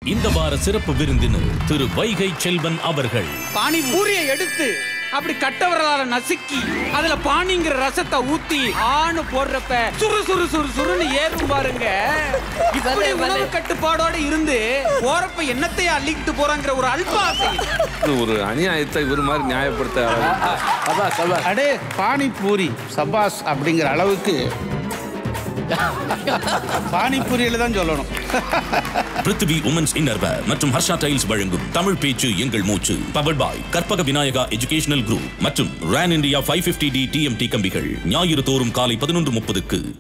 இந்த வார சிறப்பு விருந்தினர் திரு வைகை செல்வன் அவர்கள் பானி பூரியை எடுத்து அப்படி கட்டவரலால நசுக்கி அதுல பானிங்கிற ரசத்தை ஊத்தி ஆணு போடுறப்ப சுறு சுறு சுறு சுருன்னு ஏறும் பாருங்க இப்படி உணவு கட்டுப்பாடோட இருந்து போறப்ப என்னத்தையே அள்ளிக்கிட்டு போறாங்கிற ஒரு அல்ப ஆசை ஒரு அநியாயத்தை இவர் மாதிரி நியாயப்படுத்த அடே பானிபூரி சபாஸ் அப்படிங்கிற அளவுக்கு பானிபூரியில தான் சொல்லணும் பிருத்திவி உமன்ஸ் இன்னர்வேர் மற்றும் ஹர்ஷா டைல்ஸ் வழங்கும் தமிழ் பேச்சு எங்கள் மூச்சு powered by Karpaga Vinayaga educational group மற்றும் ரேன் India five fifty D TMT கம்பிகள் ஞாயிறு தோறும் காலை பதினொன்று முப்பதுக்கு